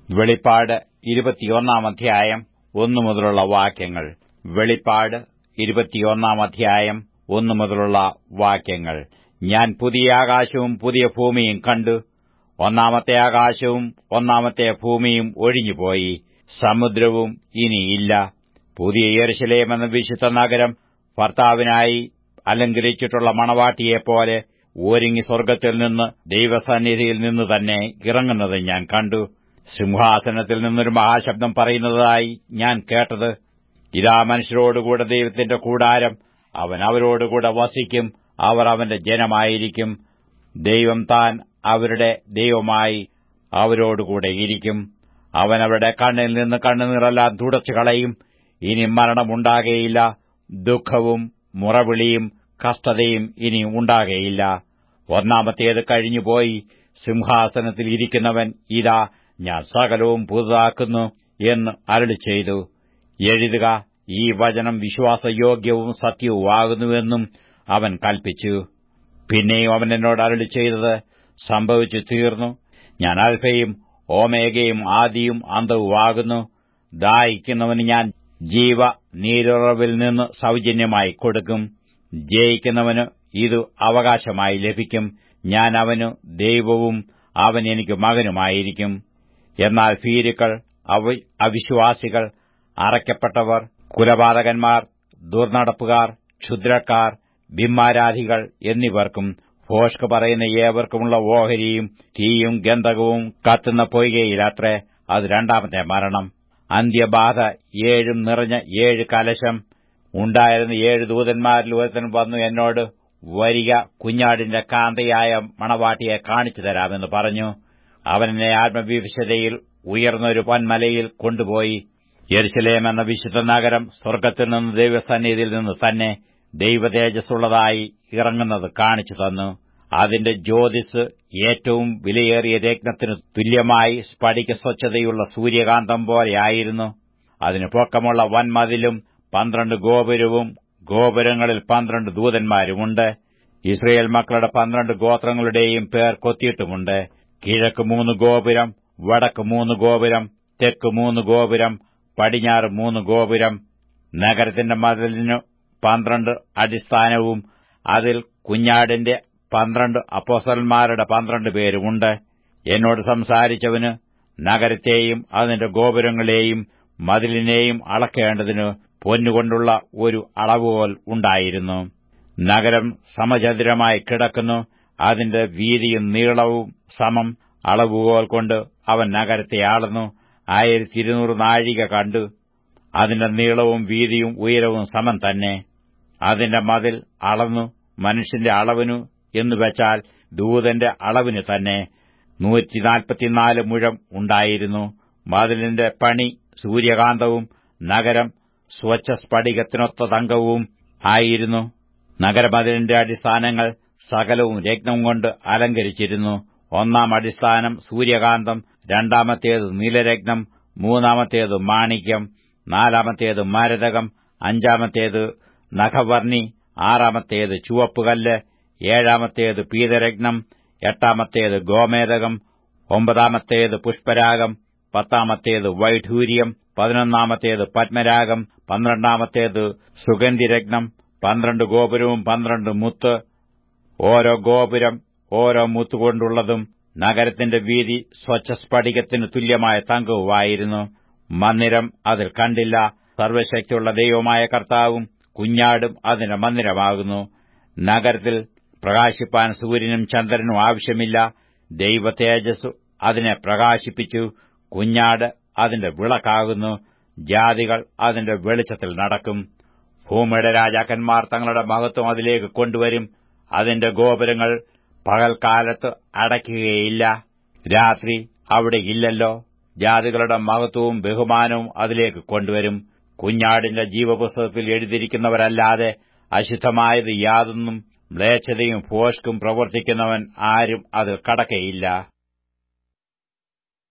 വെളിപ്പാട് ഇരുപത്തിയൊന്നാം അധ്യായം ഒന്നു മുതലുള്ള വാക്യങ്ങൾ വെളിപ്പാട് ഇരുപത്തിയൊന്നാം അധ്യായം ഒന്നു മുതലുള്ള വാക്യങ്ങൾ ഞാൻ പുതിയ ആകാശവും പുതിയ ഭൂമിയും കണ്ടു ഒന്നാമത്തെ ആകാശവും ഒന്നാമത്തെ ഭൂമിയും ഒഴിഞ്ഞുപോയി സമുദ്രവും ഇനിയില്ല പുതിയ യെരുശലേം എന്ന വിശുദ്ധ നഗരം ഭർത്താവിനായി അലങ്കരിച്ചിട്ടുള്ള മണവാട്ടിയെപ്പോലെ ഒരുങ്ങി സ്വർഗ്ഗത്തിൽ നിന്ന് ദൈവസന്നിധിയിൽ നിന്ന് തന്നെ ഇറങ്ങുന്നത് ഞാൻ കണ്ടു സിംഹാസനത്തിൽ നിന്നൊരു മഹാശബ്ദം പറയുന്നതായി ഞാൻ കേട്ടത് ഇതാ മനുഷ്യരോടുകൂടെ ദൈവത്തിന്റെ കൂടാരം അവൻ അവരോടുകൂടെ വസിക്കും അവർ അവന്റെ ജനമായിരിക്കും ദൈവം താൻ അവരുടെ ദൈവമായി അവരോടുകൂടെ ഇരിക്കും അവൻ അവരുടെ കണ്ണിൽ നിന്ന് കണ്ണുനീറെല്ലാം തുടച്ചു കളയും ഇനി മരണമുണ്ടാകയില്ല ദുഃഖവും മുറവിളിയും കഷ്ടതയും ഇനി ഉണ്ടാകയില്ല ഒന്നാമത്തേത് കഴിഞ്ഞുപോയി സിംഹാസനത്തിൽ ഇരിക്കുന്നവൻ ഇതാ ഞാൻ സകലവും പുതുതാക്കുന്നു എന്ന് അരളി ചെയ്തു എഴുതുക ഈ വചനം വിശ്വാസയോഗ്യവും സത്യവുമാകുന്നുവെന്നും അവൻ കൽപ്പിച്ചു പിന്നെയും അവൻ എന്നോട് അരളി ചെയ്തത് സംഭവിച്ചു തീർന്നു ഞാൻ അൽഫയും ഓമേഗയും ആദിയും അന്തവുമാകുന്നു ദാഹിക്കുന്നവന് ഞാൻ ജീവ നീരുറവിൽ നിന്ന് സൗജന്യമായി കൊടുക്കും ജയിക്കുന്നവന് ഇത് അവകാശമായി ലഭിക്കും ഞാൻ അവനു ദൈവവും അവൻ എനിക്ക് മകനുമായിരിക്കും എന്നാൽ ഭീരുക്കൾ അവിശ്വാസികൾ അറയ്ക്കപ്പെട്ടവർ കുലപാതകന്മാർ ദുർനടപ്പുകാർ ക്ഷുദ്രക്കാർ ബിംബാരാധികൾ എന്നിവർക്കും ഭോഷ്ക് പറയുന്ന ഏവർക്കുമുള്ള ഓഹരിയും തീയും ഗന്ധകവും കത്തുന്ന പൊയ്കയിലത്രേ അത് രണ്ടാമത്തെ മരണം അന്ത്യബാധ ഏഴും നിറഞ്ഞ ഏഴ് കലശം ഉണ്ടായിരുന്ന ഏഴ് ദൂതന്മാരിൽ ഒരുത്തൻ വന്നു എന്നോട് വരിക കുഞ്ഞാടിന്റെ കാന്തയായ മണവാട്ടിയെ കാണിച്ചു തരാമെന്ന് പറഞ്ഞു അവനെന്നെ ആത്മവിവശതയിൽ ഉയർന്നൊരു പൊന്മലയിൽ കൊണ്ടുപോയി യെരുശലേം എന്ന വിശുദ്ധ നഗരം സ്വർഗ്ഗത്തിൽ നിന്ന് ദൈവസന്നിധിയിൽ നിന്ന് തന്നെ ദൈവതേജസ്സുള്ളതായി ഇറങ്ങുന്നത് കാണിച്ചു തന്നു അതിന്റെ ജ്യോതിസ് ഏറ്റവും വിലയേറിയ രത്നത്തിനു തുല്യമായി സ്ഫടിക സ്വച്ഛതയുള്ള സൂര്യകാന്തം പോലെയായിരുന്നു അതിന് പൊക്കമുള്ള വൻമതിലും പന്ത്രണ്ട് ഗോപുരവും ഗോപുരങ്ങളിൽ പന്ത്രണ്ട് ദൂതന്മാരുമുണ്ട് ഇസ്രയേൽ മക്കളുടെ പന്ത്രണ്ട് ഗോത്രങ്ങളുടെയും പേർ കൊത്തിയിട്ടുമുണ്ട് കിഴക്ക് മൂന്ന് ഗോപുരം വടക്ക് മൂന്ന് ഗോപുരം തെക്ക് മൂന്ന് ഗോപുരം പടിഞ്ഞാറ് മൂന്ന് ഗോപുരം നഗരത്തിന്റെ മതിലിനു പന്ത്രണ്ട് അടിസ്ഥാനവും അതിൽ കുഞ്ഞാടിന്റെ പന്ത്രണ്ട് അപ്പോസലന്മാരുടെ പന്ത്രണ്ട് പേരുമുണ്ട് എന്നോട് സംസാരിച്ചവന് നഗരത്തെയും അതിന്റെ ഗോപുരങ്ങളെയും മതിലിനെയും അളക്കേണ്ടതിന് പൊന്നുകൊണ്ടുള്ള ഒരു അളവുകോൽ ഉണ്ടായിരുന്നു നഗരം സമചതുരമായി കിടക്കുന്നു അതിന്റെ വീതിയും നീളവും സമം അളവുകോൽ കൊണ്ട് അവൻ നഗരത്തെ ആളുന്നു ആയിരത്തി ഇരുന്നൂറ് നാഴിക കണ്ടു അതിന്റെ നീളവും വീതിയും ഉയരവും സമം തന്നെ അതിന്റെ മതിൽ അളന്നു മനുഷ്യന്റെ അളവിനു എന്നുവെച്ചാൽ ദൂതന്റെ അളവിന് തന്നെ നൂറ്റിനാൽപ്പത്തിനാല് മുഴം ഉണ്ടായിരുന്നു മതിലിന്റെ പണി സൂര്യകാന്തവും നഗരം സ്വച്ഛ സ്ഫടികത്തിനൊത്ത തങ്കവും ആയിരുന്നു നഗരമതിലിന്റെ അടിസ്ഥാനങ്ങൾ സകലവും രത്നം കൊണ്ട് അലങ്കരിച്ചിരുന്നു ഒന്നാം അടിസ്ഥാനം സൂര്യകാന്തം രണ്ടാമത്തേത് നീലരത്നം മൂന്നാമത്തേത് മാണിക്യം നാലാമത്തേത് മരതകം അഞ്ചാമത്തേത് നഖവർണി ആറാമത്തേത് ചുവപ്പുകല്ല് ഏഴാമത്തേത് പീതരത്നം എട്ടാമത്തേത് ഗോമേതകം ഒമ്പതാമത്തേത് പുഷ്പരാഗം പത്താമത്തേത് വൈഢൂര്യം പതിനൊന്നാമത്തേത് പത്മരാഗം പന്ത്രണ്ടാമത്തേത് സുഗന്ധിരത്നം പന്ത്രണ്ട് ഗോപുരവും പന്ത്രണ്ട് മുത്ത് ഓരോ ഗോപുരം ഓരോ മുത്തുകൊണ്ടുള്ളതും നഗരത്തിന്റെ വീതി സ്വച്ഛസ്ഫടികത്തിന് തുല്യമായ തങ്കവുമായിരുന്നു മന്ദിരം അതിൽ കണ്ടില്ല സർവശക്തിയുള്ള ദൈവമായ കർത്താവും കുഞ്ഞാടും അതിന്റെ മന്ദിരമാകുന്നു നഗരത്തിൽ പ്രകാശിപ്പാൻ സൂര്യനും ചന്ദ്രനും ആവശ്യമില്ല ദൈവ തേജസ് അതിനെ പ്രകാശിപ്പിച്ചു കുഞ്ഞാട് അതിന്റെ വിളക്കാകുന്നു ജാതികൾ അതിന്റെ വെളിച്ചത്തിൽ നടക്കും ഭൂമിയുടെ രാജാക്കന്മാർ തങ്ങളുടെ മഹത്വം അതിലേക്ക് കൊണ്ടുവരും അതിന്റെ ഗോപുരങ്ങൾ പകൽക്കാലത്ത് അടയ്ക്കുകയില്ല രാത്രി അവിടെ ഇല്ലല്ലോ ജാതികളുടെ മഹത്വവും ബഹുമാനവും അതിലേക്ക് കൊണ്ടുവരും കുഞ്ഞാടിന്റെ ജീവപുസ്തകത്തിൽ എഴുതിയിരിക്കുന്നവരല്ലാതെ അശുദ്ധമായത് യാതൊന്നും മ്ലേച്ഛതയും ഭോഷ്കും പ്രവർത്തിക്കുന്നവൻ ആരും അതിൽ കടക്കയില്ല